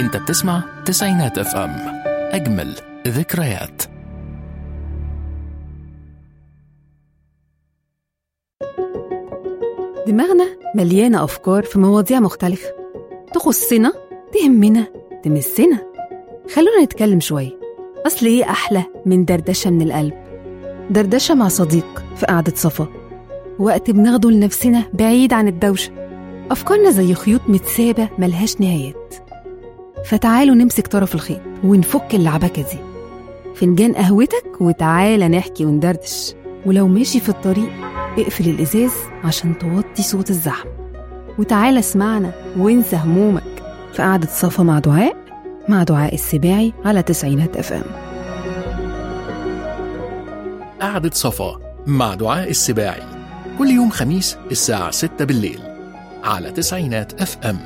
انت بتسمع تسعينات اف ام اجمل ذكريات دماغنا مليانة أفكار في مواضيع مختلفة تخصنا تهمنا تمسنا خلونا نتكلم شوية أصل إيه أحلى من دردشة من القلب دردشة مع صديق في قعدة صفا وقت بناخده لنفسنا بعيد عن الدوشة أفكارنا زي خيوط متسابة ملهاش نهايات فتعالوا نمسك طرف الخيط ونفك اللعبكة دي فنجان قهوتك وتعالى نحكي وندردش ولو ماشي في الطريق اقفل الإزاز عشان توطي صوت الزحمة وتعالى اسمعنا وانسى همومك في قعدة صفا مع دعاء مع دعاء السباعي على تسعينات اف ام قعدة صفا مع دعاء السباعي كل يوم خميس الساعة 6 بالليل على تسعينات اف ام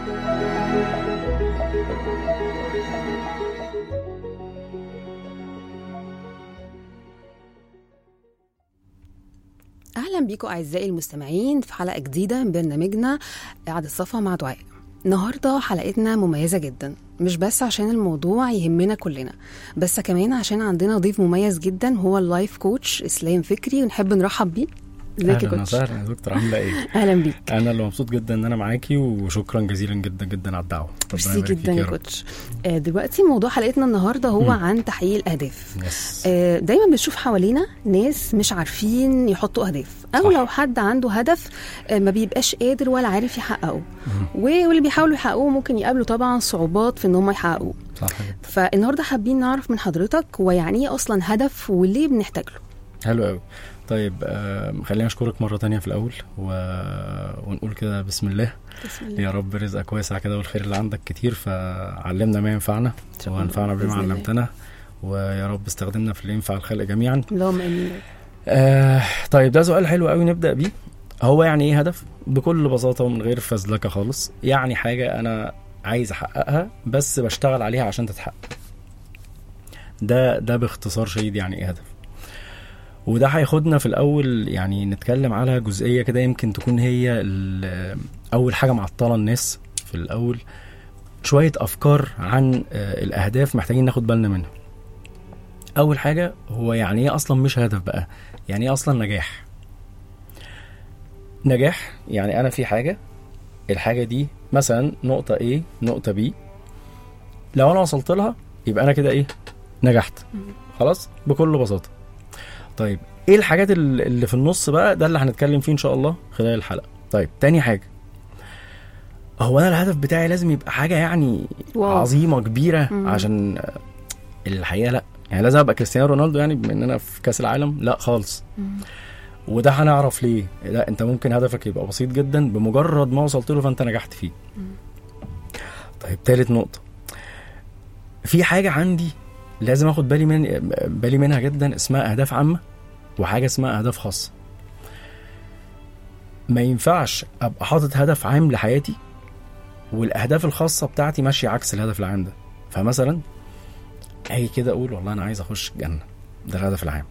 اهلا بيكم اعزائي المستمعين في حلقه جديده من برنامجنا قعدة صفا مع دعاء النهارده حلقتنا مميزه جدا مش بس عشان الموضوع يهمنا كلنا بس كمان عشان عندنا ضيف مميز جدا هو اللايف كوتش اسلام فكري ونحب نرحب بيه ازيك يا اهلا كوتش وسهلا يا دكتور عامله ايه؟ اهلا بيك انا اللي مبسوط جدا ان انا معاكي وشكرا جزيلا جدا جدا على الدعوه ربنا ميرسي يبارك جدا فيك يا رب. كوتش آه، دلوقتي موضوع حلقتنا النهارده هو مم. عن تحقيق الاهداف يس آه، دايما بنشوف حوالينا ناس مش عارفين يحطوا اهداف او صح. لو حد عنده هدف آه، ما بيبقاش قادر ولا عارف يحققه واللي بيحاولوا يحققوه ممكن يقابلوا طبعا صعوبات في ان هم يحققوه صح جدا فالنهارده حابين نعرف من حضرتك هو يعني ايه اصلا هدف وليه بنحتاج له حلو قوي طيب آم، خليني اشكرك مره تانية في الاول و... ونقول كده بسم الله بسم الله يا رب رزقك واسع كده والخير اللي عندك كتير فعلمنا ما ينفعنا شاء الله. وانفعنا بما بإذن الله. علمتنا ويا رب استخدمنا في اللي ينفع الخلق جميعا اللهم امين آه طيب ده سؤال حلو قوي نبدا بيه هو يعني ايه هدف بكل بساطه ومن غير فزلكه خالص يعني حاجه انا عايز احققها بس بشتغل عليها عشان تتحقق ده ده باختصار شديد يعني ايه هدف وده هياخدنا في الاول يعني نتكلم على جزئيه كده يمكن تكون هي ال- اول حاجه معطله الناس في الاول شويه افكار عن آه، الاهداف محتاجين ناخد بالنا منها اول حاجه هو يعني ايه اصلا مش هدف بقى يعني ايه اصلا نجاح نجاح يعني انا في حاجه الحاجه دي مثلا نقطه A نقطه B لو انا وصلت لها يبقى انا كده ايه نجحت خلاص بكل بساطه طيب ايه الحاجات ال- اللي في النص بقى ده اللي هنتكلم فيه ان شاء الله خلال الحلقه طيب تاني حاجه هو انا الهدف بتاعي لازم يبقى حاجه يعني واو. عظيمه كبيره مم. عشان آه، الحقيقه لا يعني لازم ابقى كريستيانو رونالدو يعني بما اننا في كاس العالم لا خالص وده هنعرف ليه لا انت ممكن هدفك يبقى بسيط جدا بمجرد ما وصلت له فانت نجحت فيه طيب تالت نقطة في حاجة عندي لازم اخد بالي من بالي منها جدا اسمها اهداف عامة وحاجة اسمها اهداف خاصة ما ينفعش ابقى حاطط هدف عام لحياتي والاهداف الخاصة بتاعتي ماشية عكس الهدف العام ده فمثلا اجي كده اقول والله انا عايز اخش الجنة ده الهدف العام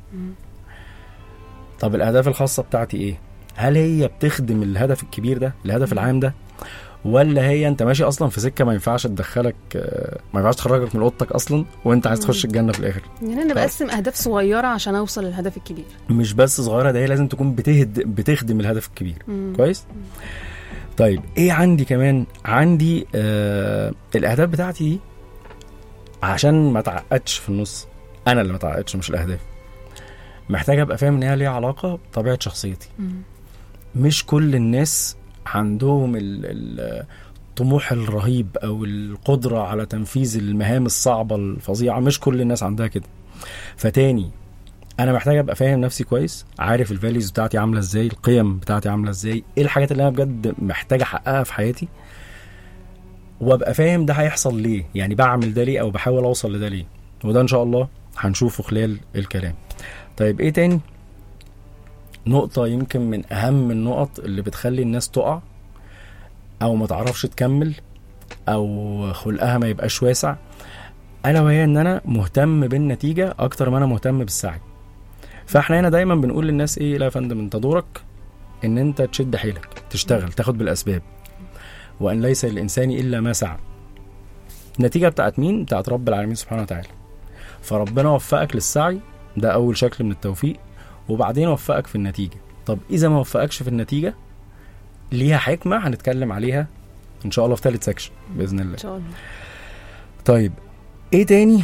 طب الاهداف الخاصه بتاعتي ايه هل هي بتخدم الهدف الكبير ده الهدف العام ده ولا هي انت ماشي اصلا في سكه ما ينفعش تدخلك آه، ما ينفعش تخرجك من اوضتك اصلا وانت عايز تخش الجنه في الاخر يعني انا بقسم اهداف صغيره عشان اوصل للهدف الكبير مش بس صغيره ده هي لازم تكون بتهد بتخدم الهدف الكبير مم. كويس طيب ايه عندي كمان عندي آه الاهداف بتاعتي دي عشان ما تعقدش في النص انا اللي ما تعقدش مش الاهداف محتاج ابقى فاهم ان هي ليها علاقه بطبيعه شخصيتي مم. مش كل الناس عندهم ال- ال- الطموح الرهيب او القدره على تنفيذ المهام الصعبه الفظيعه مش كل الناس عندها كده فتاني انا محتاج ابقى فاهم نفسي كويس عارف الفاليوز بتاعتي عامله ازاي القيم بتاعتي عامله ازاي ايه الحاجات اللي انا بجد محتاج احققها في حياتي وابقى فاهم ده هيحصل ليه يعني بعمل ده ليه او بحاول اوصل لده ليه وده ان شاء الله هنشوفه خلال الكلام طيب ايه تاني نقطة يمكن من أهم النقط اللي بتخلي الناس تقع أو ما تعرفش تكمل أو خلقها ما يبقاش واسع ألا وهي إن أنا مهتم بالنتيجة أكتر ما أنا مهتم بالسعي فإحنا هنا دايما بنقول للناس إيه لا يا فندم أنت دورك إن أنت تشد حيلك تشتغل تاخد بالأسباب وأن ليس للإنسان إلا ما سعى النتيجه بتاعت مين بتاعت رب العالمين سبحانه وتعالى فربنا وفقك للسعي ده اول شكل من التوفيق وبعدين وفقك في النتيجه طب اذا ما وفقكش في النتيجه ليها حكمه هنتكلم عليها ان شاء الله في ثالث سكشن باذن الله ان شاء الله طيب ايه تاني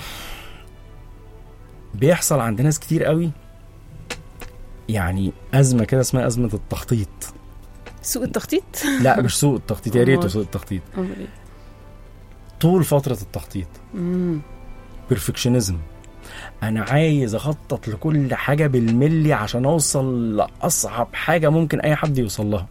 بيحصل عند ناس كتير قوي يعني ازمه كده اسمها ازمه التخطيط سوء التخطيط لا مش سوء التخطيط يا ريته أمال. سوء التخطيط أمال إيه؟ طول فتره التخطيط مم. بيرفكشنزم انا عايز اخطط لكل حاجه بالملي عشان اوصل لاصعب حاجه ممكن اي حد يوصل لها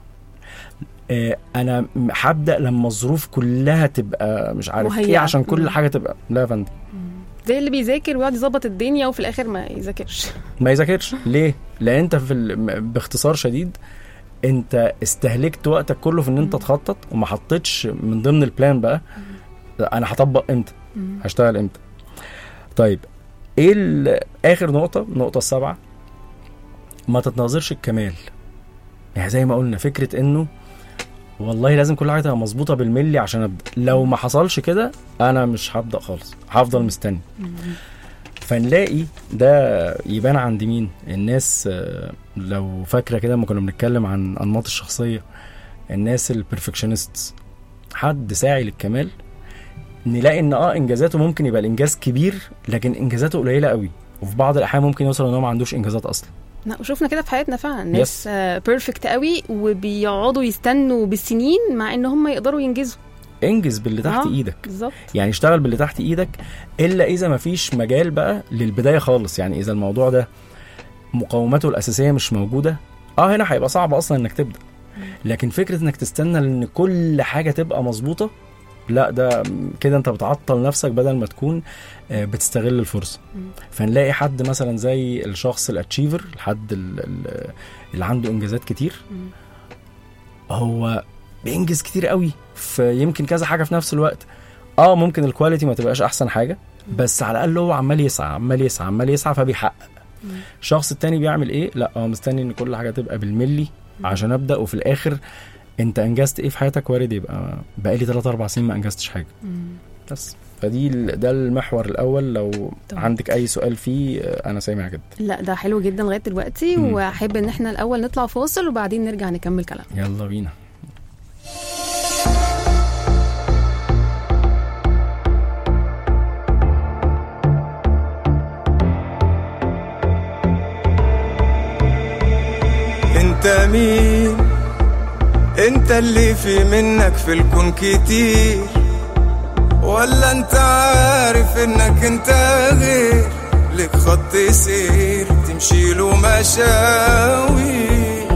آه، انا م- هبدا لما الظروف كلها تبقى مش عارف ايه مهيئة. عشان كل مم. حاجه تبقى لا يا فندم زي اللي بيذاكر ويقعد يظبط الدنيا وفي الاخر ما يذاكرش ما يذاكرش ليه لان انت في ال... م- باختصار شديد انت استهلكت وقتك كله في ان انت مم. تخطط وما حطيتش من ضمن البلان بقى لا، انا هطبق امتى مم. هشتغل امتى طيب ايه ال- اخر نقطه النقطه السابعه ما تتناظرش الكمال يعني زي ما قلنا فكره انه والله لازم كل حاجه تبقى مظبوطه بالملي عشان ابدا لو ما حصلش كده انا مش هبدا خالص هفضل مستني مم. فنلاقي ده يبان عند مين الناس آه، لو فاكره كده لما كنا بنتكلم عن انماط الشخصيه الناس البرفكشنست حد ساعي للكمال نلاقي ان اه انجازاته ممكن يبقى الانجاز كبير لكن انجازاته قليله قوي وفي بعض الاحيان ممكن يوصل ان هو ما عندوش انجازات اصلا لا وشفنا كده في حياتنا فعلا ناس بيرفكت قوي وبيقعدوا يستنوا بالسنين مع ان هم يقدروا ينجزوا انجز باللي تحت آه. ايدك بالظبط يعني اشتغل باللي تحت ايدك الا اذا ما فيش مجال بقى للبدايه خالص يعني اذا الموضوع ده مقوماته الاساسيه مش موجوده اه هنا هيبقى صعب اصلا انك تبدا لكن فكره انك تستنى ان كل حاجه تبقى مظبوطه لا ده كده انت بتعطل نفسك بدل ما تكون آه، بتستغل الفرصه مم. فنلاقي حد مثلا زي الشخص الاتشيفر الحد ال- ال- اللي عنده انجازات كتير مم. هو بينجز كتير قوي في يمكن كذا حاجه في نفس الوقت اه ممكن الكواليتي ما تبقاش احسن حاجه بس على الاقل هو عمال يسعى عمال يسعى عمال يسعى فبيحقق مم. الشخص التاني بيعمل ايه لا هو مستني ان كل حاجه تبقى بالملي عشان ابدا وفي الاخر انت انجزت ايه في حياتك وارد يبقى بقالي 3 4 سنين ما انجزتش حاجه مم. بس فدي ال- ده المحور الاول لو طبعا. عندك اي سؤال فيه آه، انا سامع جدا لا ده حلو جدا لغايه دلوقتي مم. واحب ان احنا الاول نطلع فاصل وبعدين نرجع نكمل كلام يلا بينا انت مين انت اللي في منك في الكون كتير ولا انت عارف انك انت غير لك خط سير تمشي له مشاوي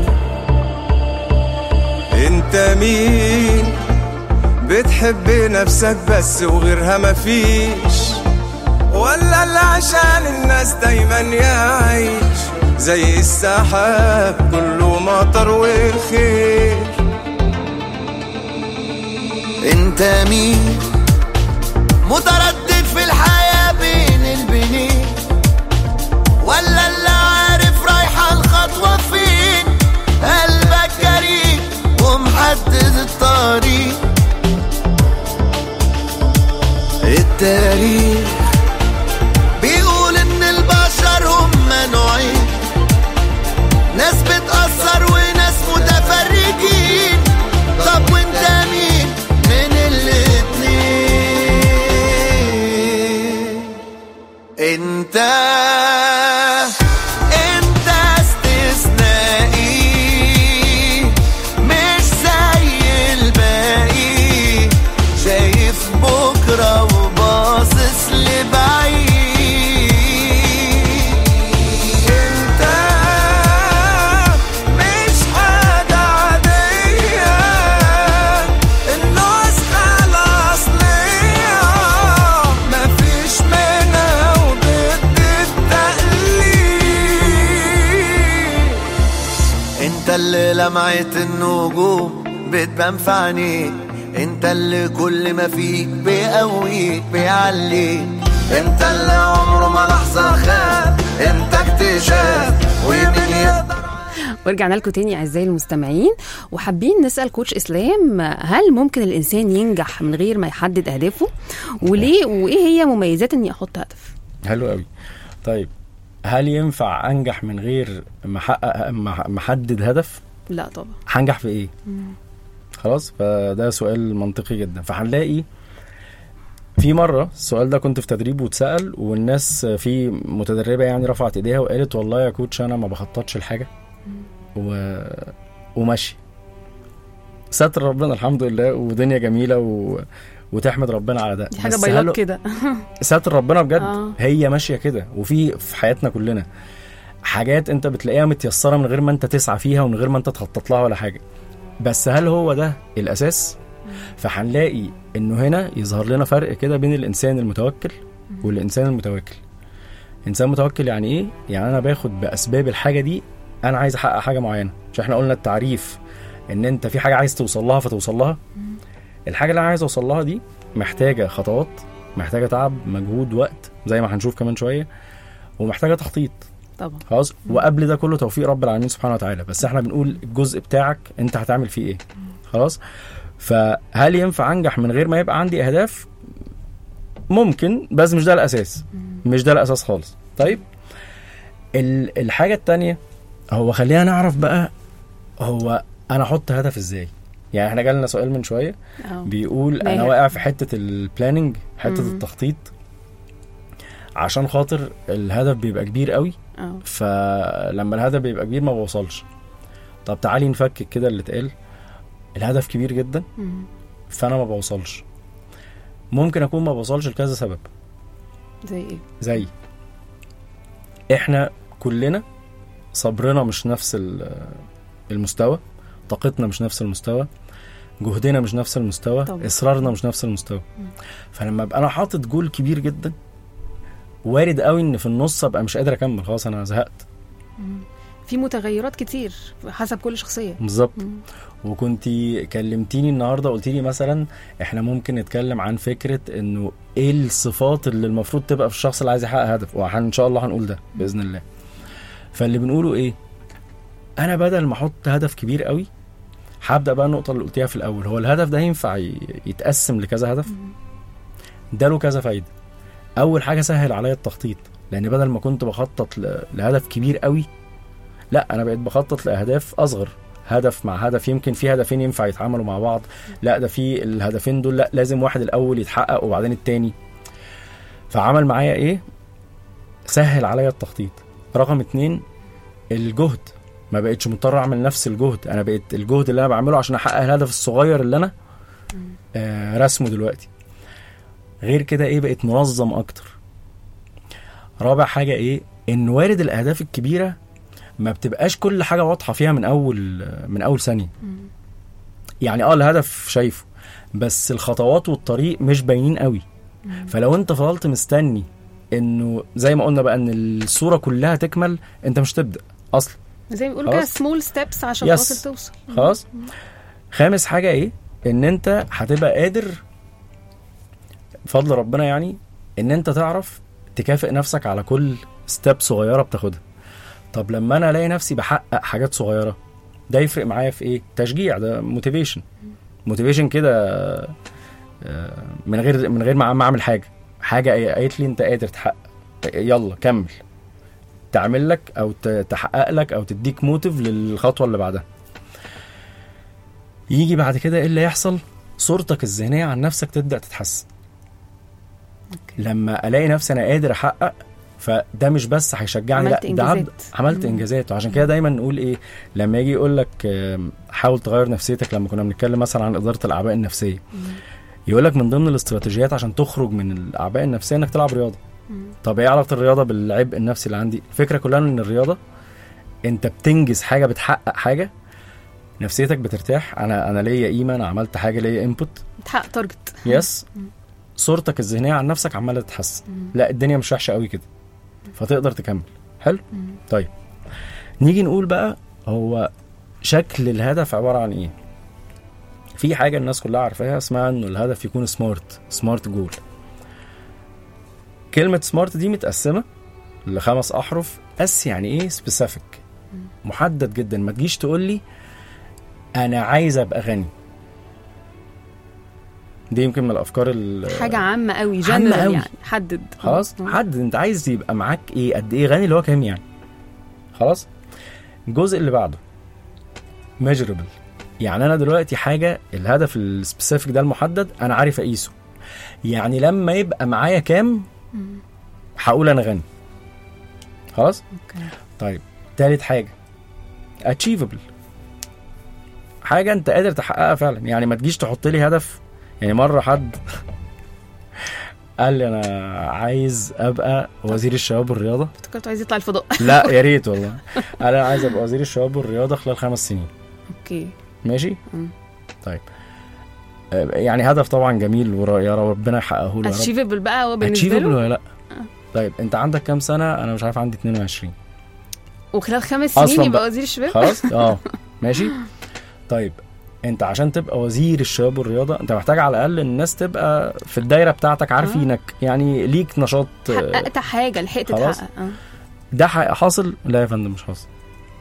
انت مين بتحب نفسك بس وغيرها مفيش ولا اللي عشان الناس دايما يعيش زي السحاب كله مطر والخير انت مين متردد في الحياة بين البنين ولا اللي عارف رايحة الخطوة فين قلبك جريء ومحدد الطريق التاريخ بيقول ان البشر هم نوعين ناس بتأثر وناس متفرجين طب وانت مين من الاتنين انت انت استثنائي مش زي الباقي شايف بكرة وباصص لبعيد انت مش حاجة عادية النسخة الأصلية مفيش منها وضد التقليد انت اللي لمعت النجوم بتبان في عينيك انت اللي كل ما فيك بيقويك بيعليك انت اللي عمره ما لحظة خاب انت اكتشاف ومين يقدر ورجعنا لكم تاني اعزائي المستمعين وحابين نسال كوتش اسلام هل ممكن الانسان ينجح من غير ما يحدد اهدافه وليه وايه هي مميزات اني احط هدف حلو قوي طيب هل ينفع انجح من غير ما احقق ما ما احدد هدف لا طبعا هنجح في ايه خلاص فده سؤال منطقي جدا فهنلاقي في مره السؤال ده كنت في تدريب واتسال والناس في متدربه يعني رفعت ايديها وقالت والله يا كوتش انا ما بخططش لحاجه و... وماشي ستر ربنا الحمد لله ودنيا جميله و... وتحمد ربنا على ده دي حاجه بس بيلاك هل- كده ستر ربنا بجد آه. آه. هي ماشيه كده وفي في حياتنا كلنا حاجات انت بتلاقيها متيسره من غير ما انت تسعى فيها ومن غير ما انت تخطط لها ولا حاجه بس هل هو ده الاساس فهنلاقي انه هنا يظهر لنا فرق كده بين الانسان المتوكل والانسان المتواكل انسان متوكل يعني ايه يعني انا باخد باسباب الحاجه دي انا عايز احقق حاجه معينه مش احنا قلنا التعريف ان انت في حاجه عايز توصل لها فتوصل لها الحاجه اللي انا عايز اوصل لها دي محتاجه خطوات محتاجه تعب مجهود وقت زي ما هنشوف كمان شويه ومحتاجه تخطيط طبعا خلاص وقبل ده كله توفيق رب العالمين سبحانه وتعالى بس احنا بنقول الجزء بتاعك انت هتعمل فيه ايه خلاص فهل ينفع انجح من غير ما يبقى عندي اهداف ممكن بس مش ده الاساس مش ده الاساس خالص طيب ال- الحاجه التانية هو خلينا نعرف بقى هو انا احط هدف ازاي يعني احنا جالنا سؤال من شويه اه بيقول انا ماهر. واقع في حته البلاننج حته مم. التخطيط عشان خاطر الهدف بيبقى كبير قوي اه فلما الهدف بيبقى كبير ما بوصلش طب تعالي نفكك كده اللي اتقال الهدف كبير جدا مم. فانا ما بوصلش ممكن اكون ما بوصلش لكذا سبب زي ايه زي احنا كلنا صبرنا مش نفس ال- المستوى طاقتنا مش نفس المستوى جهدنا مش نفس المستوى طبعا. اصرارنا مش نفس المستوى فلما ابقى انا حاطط جول كبير جدا وارد قوي ان في النص ابقى مش قادر اكمل خلاص انا زهقت في متغيرات كتير حسب كل شخصيه بالظبط مم. وكنتي كلمتيني النهارده قلت لي مثلا احنا ممكن نتكلم عن فكره انه ايه الصفات اللي المفروض تبقى في الشخص اللي عايز يحقق هدف وان شاء الله هنقول ده باذن الله فاللي بنقوله ايه انا بدل ما احط هدف كبير قوي هبدا بقى النقطه اللي قلتيها في الاول هو الهدف ده ينفع ي- يتقسم لكذا هدف ده له كذا فايده اول حاجه سهل عليا التخطيط لان بدل ما كنت بخطط ل- لهدف كبير قوي لا انا بقيت بخطط لاهداف اصغر هدف مع هدف يمكن في هدفين ينفع يتعاملوا مع بعض لا ده في الهدفين دول لا لازم واحد الاول يتحقق وبعدين التاني فعمل معايا ايه سهل عليا التخطيط رقم اتنين الجهد ما بقتش مضطر اعمل نفس الجهد انا بقيت الجهد اللي انا بعمله عشان احقق الهدف الصغير اللي انا آه رسمه دلوقتي غير كده ايه بقيت منظم اكتر رابع حاجه ايه ان وارد الاهداف الكبيره ما بتبقاش كل حاجه واضحه فيها من اول من اول ثانيه يعني اه الهدف شايفه بس الخطوات والطريق مش باينين قوي فلو انت فضلت مستني انه زي ما قلنا بقى ان الصوره كلها تكمل انت مش تبدا اصلا زي ما بيقولوا كده خلاص. سمول ستيبس عشان Yes. خاطر توصل خلاص خامس حاجه ايه ان انت هتبقى قادر بفضل ربنا يعني ان انت تعرف تكافئ نفسك على كل ستيب صغيره بتاخدها طب لما انا الاقي نفسي بحقق حاجات صغيره ده يفرق معايا في ايه تشجيع ده موتيفيشن موتيفيشن كده آه، من غير من غير ما ما اعمل حاجه حاجه قالت لي انت قادر تحقق يلا كمل تعمل لك او ت- تحقق لك او تديك موتيف للخطوه اللي بعدها يجي بعد كده ايه اللي يحصل صورتك الذهنيه عن نفسك تبدا تتحسن لما الاقي نفسي انا قادر احقق فده مش بس هيشجعني لا عملت ده عب- إنجازات. عملت مم. انجازات وعشان كده دايما نقول ايه لما يجي يقول لك آم، حاول تغير نفسيتك لما كنا بنتكلم مثلا عن اداره الاعباء النفسيه يقول لك من ضمن الاستراتيجيات عشان تخرج من الاعباء النفسيه انك تلعب رياضه طب ايه علاقه الرياضه بالعبء النفسي اللي عندي الفكره كلها ان الرياضه انت بتنجز حاجه بتحقق حاجه نفسيتك بترتاح انا انا ليا قيمه انا عملت حاجه ليا انبوت تحقق تارجت يس صورتك الذهنيه عن نفسك عماله تتحسن لا الدنيا مش وحشه قوي كده فتقدر تكمل حلو طيب نيجي نقول بقى هو شكل الهدف عباره عن ايه في حاجه الناس كلها عارفاها اسمها انه الهدف يكون سمارت سمارت جول كلمه سمارت دي متقسمه لخمس احرف اس يعني ايه سبيسيفيك محدد جدا ما تجيش تقول لي انا عايز ابقى غني دي يمكن من الافكار ال- حاجه عامه قوي عامة جنرال قوي. يعني حدد خلاص مم. حدد انت عايز يبقى معاك ايه قد ايه غني اللي هو كام يعني خلاص الجزء اللي بعده measurable يعني انا دلوقتي حاجه الهدف السبيسيفيك ده المحدد انا عارف اقيسه يعني لما يبقى معايا كام هقول انا غني خلاص اوكي طيب تالت حاجه achievable حاجه انت قادر تحققها فعلا يعني ما تجيش تحط لي هدف يعني مره حد قال لي انا عايز ابقى وزير الشباب والرياضه افتكرت عايز يطلع الفضاء لا يا ريت والله قال انا عايز ابقى وزير الشباب والرياضه خلال خمس سنين اوكي ماشي مم. طيب آه، يعني هدف طبعا جميل ورا- يا ربنا يحققه له يا رب اتشيفبل بقى هو بالنسبه اتشيفبل له ولا لا طيب انت عندك كام سنه انا مش عارف عندي 22 وخلال خمس سنين أصلاً يبقى بقى. وزير الشباب خلاص اه ماشي طيب انت عشان تبقى وزير الشباب والرياضه انت محتاج على الاقل الناس تبقى في الدايره بتاعتك عارفينك يعني ليك نشاط آه، حققت حاجه لحقت خلاص. تحقق اه ده حق- حاصل لا يا فندم مش حاصل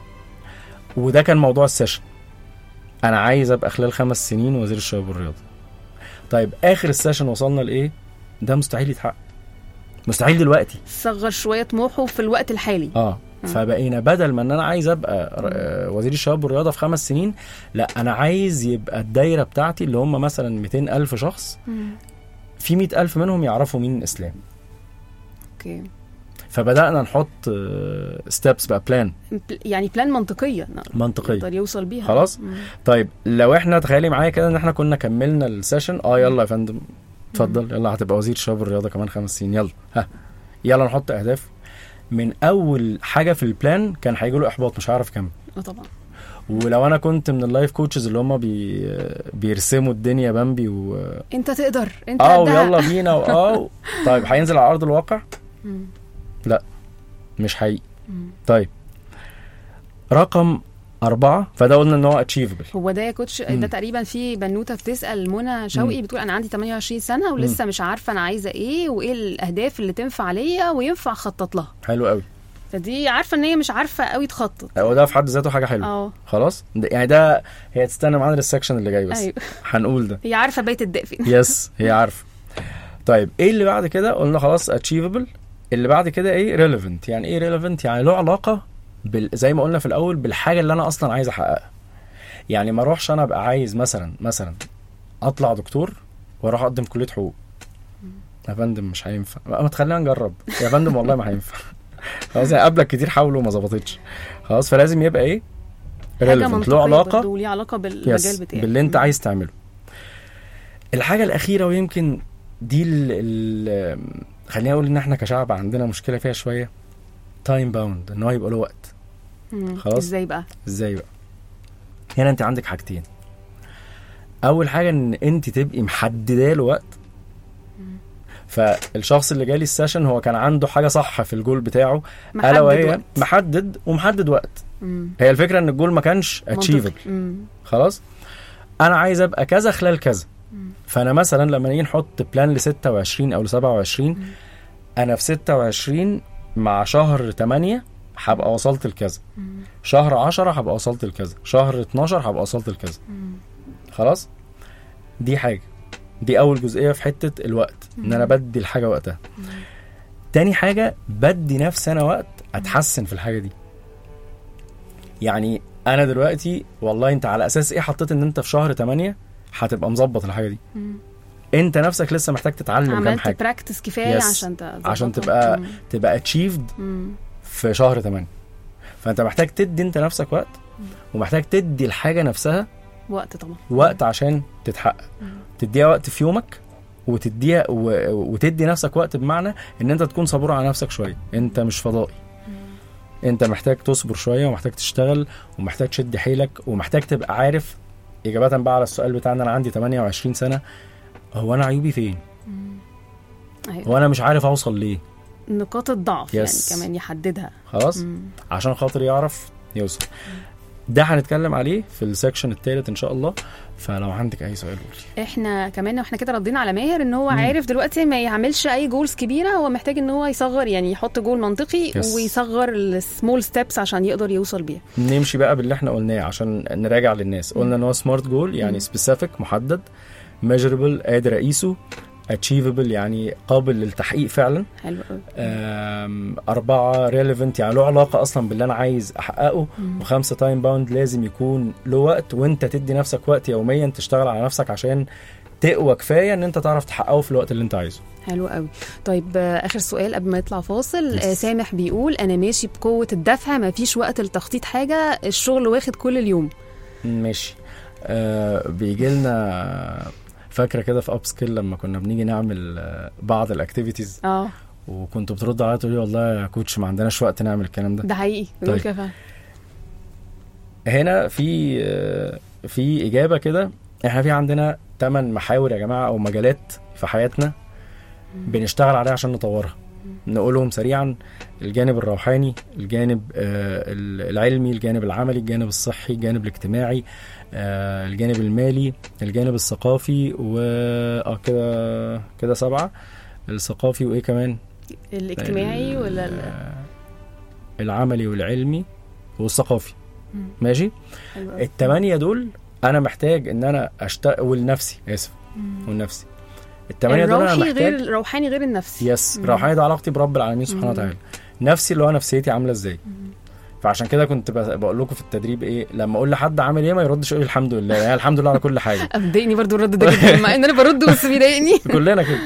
وده كان موضوع السيشن انا عايز ابقى خلال خمس سنين وزير الشباب والرياضه طيب اخر السيشن وصلنا لايه ده مستحيل يتحقق مستحيل دلوقتي صغر شويه طموحه في الوقت الحالي اه فبقينا بدل ما ان انا عايز ابقى ر- آه، وزير الشباب والرياضه في خمس سنين لا انا عايز يبقى الدايره بتاعتي اللي هم مثلا 200 الف شخص في 100 الف منهم يعرفوا مين الاسلام اوكي فبدانا نحط ستيبس بقى بلان يعني بلان منطقيه منطقيه يقدر يوصل بيها خلاص مم. طيب لو احنا تخيلي معايا كده ان احنا كنا كملنا السيشن اه يلا يا فندم اتفضل يلا هتبقى وزير الشباب والرياضه كمان خمس سنين يلا ها يلا نحط اهداف من اول حاجه في البلان كان هيجي له احباط مش هعرف اكمل اه طبعا ولو انا كنت من اللايف كوتشز اللي هم بي بيرسموا الدنيا بامبي و انت تقدر انت اه قدها. ويلا بينا واه طيب هينزل على ارض الواقع مم. مش حقيقي مم. طيب رقم أربعة فده قلنا إن هو اتشيفبل هو ده يا كوتش مم. ده تقريبا في بنوته بتسال منى شوقي بتقول انا عندي 28 سنه ولسه مش عارفه انا عايزه ايه وايه الاهداف اللي تنفع ليا وينفع اخطط لها حلو قوي فدي عارفه ان هي مش عارفه قوي تخطط هو ده في حد ذاته حاجة حلوة اه خلاص ده- يعني ده هي تستنى معانا للسكشن اللي جاي بس ايوه هنقول ده هي عارفه بيت الدافن يس هي عارفه طيب ايه اللي بعد كده قلنا خلاص اتشيفبل اللي بعد كده ايه ريليفنت يعني ايه ريليفنت يعني له علاقه بال... زي ما قلنا في الاول بالحاجه اللي انا اصلا عايز احققها يعني ما اروحش انا ابقى عايز مثلا مثلا اطلع دكتور واروح اقدم كليه حقوق يا فندم مش هينفع ما تخلينا نجرب يا فندم والله ما هينفع خلاص يعني قبلك كتير حاولوا وما ظبطتش خلاص فلازم يبقى ايه حاجه relevant منطقيه له علاقه برضه وليه علاقه بالمجال يس بتاعك باللي انت مم. عايز تعمله الحاجه الاخيره ويمكن دي ال ال خليني اقول ان احنا كشعب عندنا مشكله فيها شويه تايم باوند ان هو يبقى له وقت مم. خلاص. ازاي بقى ازاي بقى هنا انت عندك حاجتين اول حاجه ان انت تبقي محدده له وقت فالشخص اللي جالي السيشن هو كان عنده حاجه صح في الجول بتاعه الا محدد وهي وقت. محدد ومحدد وقت مم. هي الفكره ان الجول ما كانش منطقي. اتشيفبل مم. خلاص انا عايز ابقى كذا خلال كذا فانا مثلا لما نيجي نحط بلان ل 26 او ل 27 انا في 26 مع شهر 8 هبقى وصلت لكذا شهر 10 هبقى وصلت لكذا شهر 12 هبقى وصلت لكذا خلاص دي حاجه دي اول جزئيه في حته الوقت ان انا بدي الحاجه وقتها تاني حاجه بدي نفسي انا وقت اتحسن في الحاجه دي يعني انا دلوقتي والله انت على اساس ايه حطيت ان انت في شهر 8 هتبقى مظبط الحاجه دي انت نفسك لسه محتاج تتعلم كام عملت حاجه براكتس كفايه Yes. عشان تظبطها. عشان تبقى مم. تبقى اتشيفد مم. في شهر 8 فانت محتاج تدي انت نفسك وقت ومحتاج تدي الحاجه نفسها وقت طبعا وقت عشان تتحقق تديها وقت في يومك وتديها و... وتدي نفسك وقت بمعنى ان انت تكون صبور على نفسك شويه انت مش فضائي انت محتاج تصبر شويه ومحتاج تشتغل ومحتاج تشد حيلك ومحتاج تبقى عارف اجابه بقى على السؤال بتاعنا انا عندي 28 سنه هو انا عيوبي فين أيوة. هو انا مش عارف اوصل ليه نقاط الضعف Yes. يعني كمان يحددها خلاص مم. عشان خاطر يعرف يوصل ده هنتكلم عليه في السكشن الثالث ان شاء الله فلو عندك اي سؤال قولي احنا كمان واحنا كده ردينا على ماهر ان هو مم. عارف دلوقتي ما يعملش اي جولز كبيره هو محتاج ان هو يصغر يعني يحط جول منطقي Yes. ويصغر السمول ستيبس عشان يقدر يوصل بيها نمشي بقى باللي احنا قلناه عشان نراجع للناس قلنا ان هو سمارت جول يعني مم. سبيسيفيك محدد ميجربل قادر اقيسه اتشيفبل يعني قابل للتحقيق فعلا حلو قوي أم، أربعة ريليفنت يعني له علاقة أصلا باللي أنا عايز أحققه وخمسة تايم باوند لازم يكون له وقت وأنت تدي نفسك وقت يوميا تشتغل على نفسك عشان تقوى كفاية إن أنت تعرف تحققه في الوقت اللي أنت عايزه حلو قوي طيب آه، اخر سؤال قبل ما يطلع فاصل Yes. آه، سامح بيقول انا ماشي بقوه الدفع ما فيش وقت لتخطيط حاجه الشغل واخد كل اليوم ماشي آه بيجي لنا فاكرة كده في أب سكيل لما كنا بنيجي نعمل آه، بعض الأكتيفيتيز اه وكنت بترد عليا تقولي والله يا كوتش ما عندناش وقت نعمل الكلام ده ده حقيقي بيقول طيب. كده فعلا. هنا في آه، في اجابه كده احنا في عندنا ثمان محاور يا جماعه او مجالات في حياتنا بنشتغل عليها عشان نطورها نقولهم سريعا الجانب الروحاني الجانب آه، العلمي الجانب العملي الجانب الصحي الجانب الاجتماعي آه، الجانب المالي الجانب الثقافي و اه كده كده سبعه الثقافي وايه كمان الاجتماعي ولا ال- ال- العملي والعلمي والثقافي مم. ماشي حلو قوي. التمانية دول انا محتاج ان انا اشتغل ولنفسي اسف مم. ولنفسي التمانية دول انا الروحي محتاج غير الروحاني غير النفسي يس مم. روحاني ده علاقتي برب العالمين سبحانه مم. وتعالى نفسي اللي هو نفسيتي عامله ازاي فعشان كده كنت ب- بقول لكم في التدريب ايه لما اقول لحد عامل ايه ما يردش يقول الحمد لله يعني الحمد لله على كل حاجه مضايقني برضو الرد ده جدا مع ان انا برد بس بيضايقني كلنا كده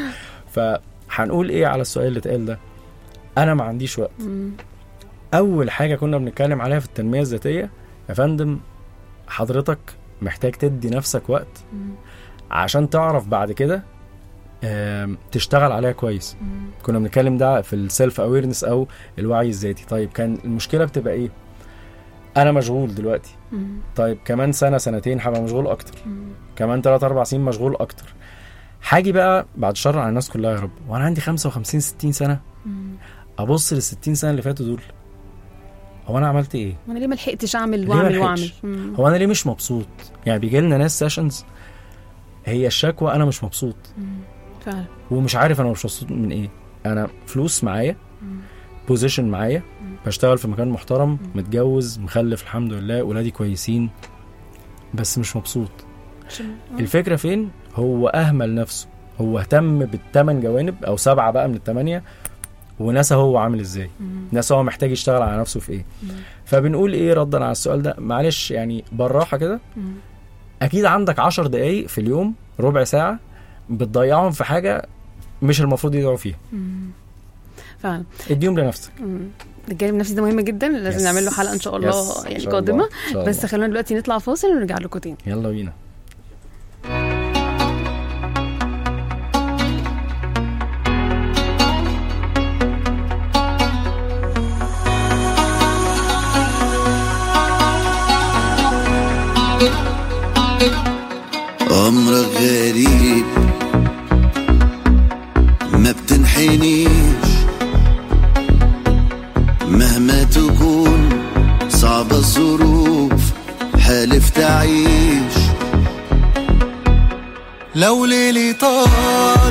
فهنقول ايه على السؤال اللي اتقال ده انا ما عنديش وقت مم. اول حاجه كنا بنتكلم عليها في التنميه الذاتيه يا فندم حضرتك محتاج تدي نفسك وقت مم. عشان تعرف بعد كده آم، تشتغل عليها كويس مم. كنا بنتكلم ده في السيلف اويرنس او الوعي الذاتي طيب كان المشكله بتبقى ايه انا مشغول دلوقتي مم. طيب كمان سنه سنتين هبقى مشغول اكتر مم. كمان 3 4 سنين مشغول اكتر هاجي بقى بعد الشر على الناس كلها يا رب وانا عندي 55 60 سنه مم. ابص لل 60 سنه اللي فاتوا دول هو انا عملت ايه وانا ليه ما لحقتش اعمل ليه ما واعمل واعمل لحقتش؟ مم. هو انا ليه مش مبسوط يعني بيجي لنا ناس سيشنز هي الشكوى انا مش مبسوط مم. فعلا ومش عارف انا مش مبسوط من ايه انا فلوس معايا مم. بوزيشن معايا بشتغل في مكان محترم متجوز مخلف الحمد لله ولادي كويسين بس مش مبسوط عشان- آه. الفكره فين هو اهمل نفسه هو اهتم بالثمان جوانب او سبعه بقى من الثمانيه ونسى هو عامل ازاي مم. نسى هو محتاج يشتغل على نفسه في ايه مم. فبنقول ايه ردا على السؤال ده معلش يعني بالراحه كده مم. اكيد عندك عشر دقايق في اليوم ربع ساعه بتضيعهم في حاجه مش المفروض يضيعوا فيها مم. فعلا اديهم لنفسك مم. الجانب النفسي ده مهم جدا لازم Yes. نعمل له حلقه ان شاء الله Yes. إن يعني شاء قادمه الله. إن شاء بس الله. خلونا دلوقتي نطلع فاصل ونرجع لكم تاني يلا بينا أمرك غريب ما بتنحنيش مهما تكون صعبة الظروف حالف تعيش لو ليلي طال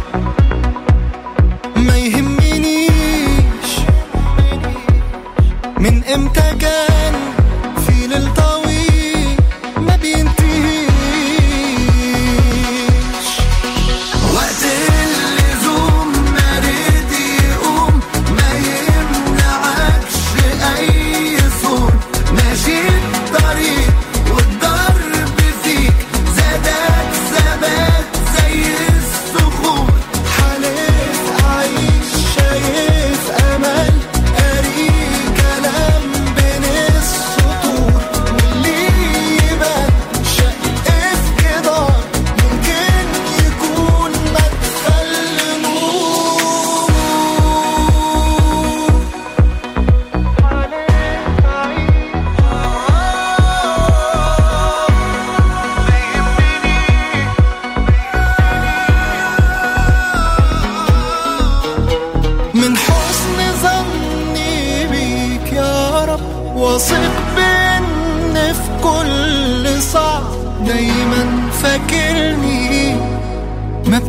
ما يهمنيش من امتى كان في ليل طويل ما بينتهيش وقت اللزوم ما ريت يقوم ما يمنعكش اي صوت ماشي الطريق والضرب فيك زادك ثبات زي الصخور حالف عايش شايف امل قاري كلام دايما فاكرني ما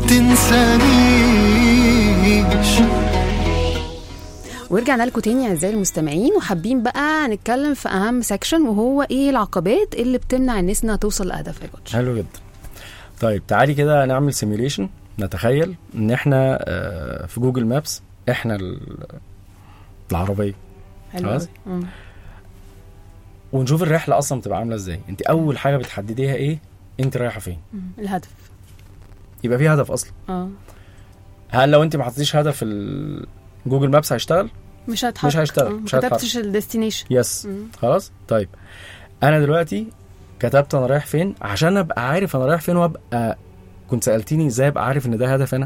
بتنسانيش ورجعنا لكم تاني اعزائي المستمعين وحابين بقى نتكلم في اهم سيكشن وهو ايه العقبات اللي بتمنع الناس انها توصل لاهدافها يا كوتش حلو جدا طيب تعالي كده نعمل سيميوليشن نتخيل ان احنا آه، في جوجل مابس احنا ال- العربيه حلو خلاص. أوي. مم. ونشوف الرحله اصلا بتبقى عامله ازاي انت اول حاجه بتحدديها ايه انت رايحه فين مم. الهدف يبقى في هدف اصلا اه هل لو انت ما حطيتيش هدف في ال- جوجل مابس هيشتغل مش هتحط مش هيشتغل، آه، مش ما هيتحرك. كتبتش الديستنيشن يس خلاص طيب انا دلوقتي كتبت انا رايح فين عشان ابقى عارف انا رايح فين وابقى كنت سالتيني ازاي ابقى عارف ان ده هدف انا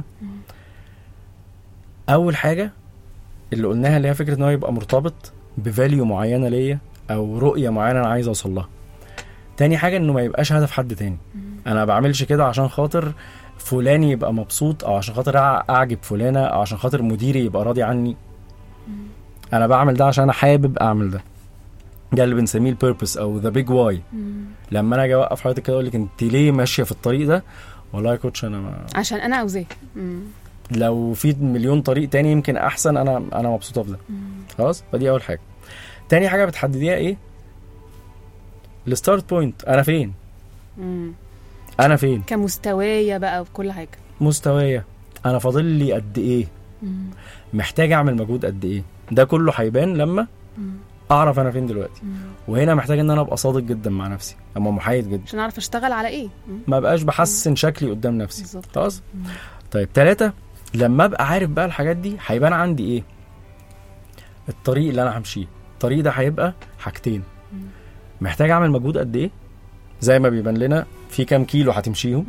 اول حاجه اللي قلناها اللي هي فكره ان هو يبقى مرتبط بفاليو معينه ليا او رؤيه معينه انا عايز اوصل لها تاني حاجه انه ما يبقاش هدف حد تاني انا ما بعملش كده عشان خاطر فلان يبقى مبسوط او عشان خاطر أع- اعجب فلانه او عشان خاطر مديري يبقى راضي عني انا بعمل ده عشان انا حابب اعمل ده ده اللي بنسميه البيربس او ذا بيج واي لما انا اجي اوقف حضرتك كده اقول لك انت ليه ماشيه في الطريق ده والله يا كوتش انا ما عشان انا عاوزاه مم. لو في مليون طريق تاني يمكن احسن انا انا مبسوطه بده خلاص فدي اول حاجه تاني حاجه بتحدديها ايه الستارت بوينت انا فين مم. انا فين كمستوايا بقى وكل حاجه مستوايا انا فاضل لي قد ايه مم. محتاج اعمل مجهود قد ايه ده كله هيبان لما اعرف انا فين دلوقتي وهنا محتاج ان انا ابقى صادق جدا مع نفسي اما محايد جدا عشان اعرف اشتغل على ايه مم. ما بقاش بحسن شكلي قدام نفسي بالظبط. خلاص طيب ثلاثة لما ابقى عارف بقى الحاجات دي هيبان عندي ايه الطريق اللي انا همشيه الطريق ده هيبقى حاجتين محتاج اعمل مجهود قد ايه زي ما بيبان لنا في كام كيلو هتمشيهم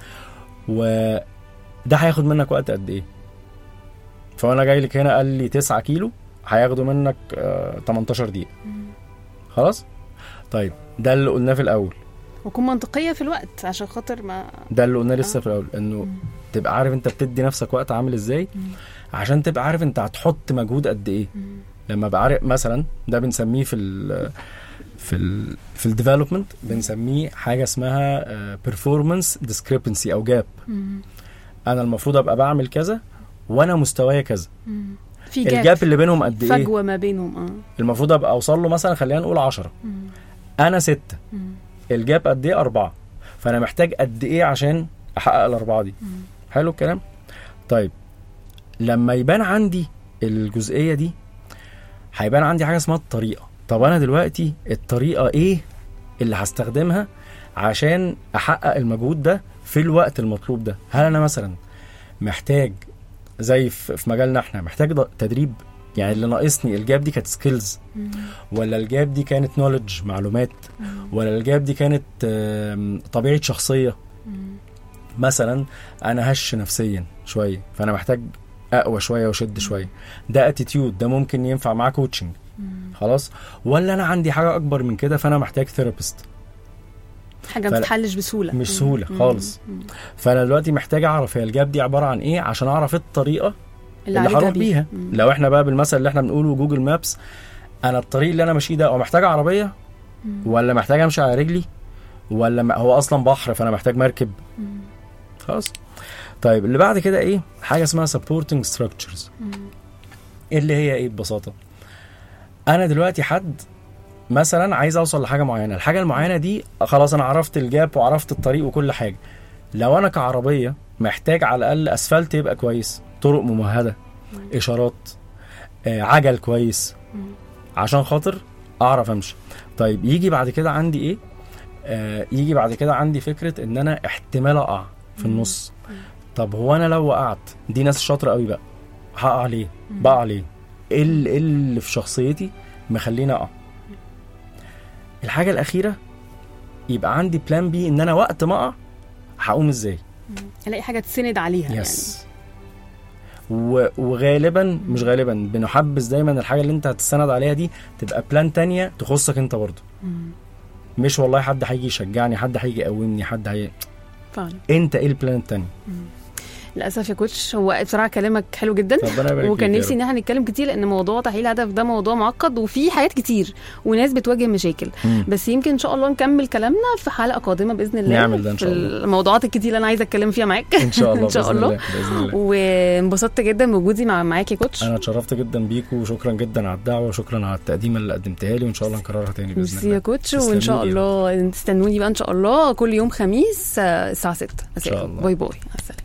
وده هياخد منك وقت قد ايه فانا جاي لك هنا قال لي 9 كيلو هياخدوا منك آه 18 دقيقه خلاص طيب ده اللي قلناه في الاول وكون منطقيه في الوقت عشان خاطر ما ده اللي قلناه لسه في الاول انه تبقى عارف انت بتدي نفسك وقت عامل ازاي عشان تبقى عارف انت هتحط مجهود قد ايه لما بقى عارف مثلا ده بنسميه في ال في ال في الديفلوبمنت بنسميه حاجه اسمها بيرفورمانس ديسكريبنسي او جاب انا المفروض ابقى بعمل كذا وانا مستوايا كذا في جاب الجاب اللي بينهم قد ايه فجوه ما بينهم اه المفروض ابقى اوصل له مثلا خلينا نقول 10 انا ستة الجاب قد ايه أربعة فأنا محتاج قد ايه عشان أحقق الأربعة دي حلو الكلام طيب لما يبان عندي الجزئية دي هيبان عندي حاجة اسمها الطريقة طب أنا دلوقتي الطريقة ايه اللي هستخدمها عشان أحقق المجهود ده في الوقت المطلوب ده هل أنا مثلا محتاج زي في في مجالنا احنا محتاج ض- تدريب يعني اللي ناقصني الجاب دي كانت سكيلز ولا الجاب دي كانت نوليدج معلومات ولا الجاب دي كانت آم، طبيعه شخصيه مثلا انا هش نفسيا شويه فانا محتاج اقوى شويه واشد شويه ده اتيتيود ده ممكن ينفع معاه كوتشنج خلاص ولا انا عندي حاجه اكبر من كده فانا محتاج ثيرابيست حاجه ما فلا- بتتحلش بسهوله مش سهوله خالص فانا دلوقتي محتاج اعرف هي الجاب دي عباره عن ايه عشان اعرف الطريقه اللي عليها هروح بيها لو احنا بقى بالمثل اللي احنا بنقوله جوجل مابس انا الطريق اللي انا ماشيه ده هو محتاج عربيه ولا محتاج امشي على رجلي ولا ما- هو اصلا بحر فانا محتاج مركب خلاص طيب اللي بعد كده ايه حاجه اسمها supporting structures اللي هي ايه ببساطه انا دلوقتي حد مثلا عايز اوصل لحاجه معينه الحاجه المعينه دي خلاص انا عرفت الجاب وعرفت الطريق وكل حاجه لو انا كعربيه محتاج على الاقل اسفلت يبقى كويس طرق ممهده اشارات آه، عجل كويس عشان خاطر اعرف امشي طيب يجي بعد كده عندي ايه آه يجي بعد كده عندي فكره ان انا احتمال اقع في النص طب هو انا لو وقعت دي ناس شاطره قوي بقى هقع ليه بقع ليه ايه ال- إيه اللي في شخصيتي مخليني اقع الحاجه الاخيره يبقى عندي بلان بي ان انا وقت ما اقع هقوم ازاي الاقي حاجه تسند عليها يس و- وغالبا مش غالبا بنحبذ دايما الحاجه اللي انت هتستند عليها دي تبقى بلان تانية تخصك انت برضه مش والله حد هيجي يشجعني حد هيجي يقومني حد هي يعني فعلا انت ايه البلان التاني للاسف يا كوتش هو بصراحه كلامك حلو جدا ربنا يبارك وكان فيك يا نفسي رب. ان احنا نتكلم كتير لان موضوع تحليل الهدف ده موضوع معقد وفي حاجات كتير وناس بتواجه مشاكل مم. بس يمكن ان شاء الله نكمل كلامنا في حلقه قادمه باذن الله نعمل ده إن شاء في الله. الموضوعات الكتير اللي انا عايزه اتكلم فيها معاك ان شاء الله ان شاء بإذن الله باذن الله وانبسطت جدا بوجودي مع معاك يا كوتش انا اتشرفت جدا بيكو وشكرا جدا على الدعوه وشكرا على التقديمه اللي قدمتها لي وان شاء الله نكررها تاني باذن ميرسي الله يا كوتش تسلمي وان شاء لي. الله تستنوني بقى ان شاء الله كل يوم خميس آه، الساعه 6 شاء الله. باي باي مع السلامه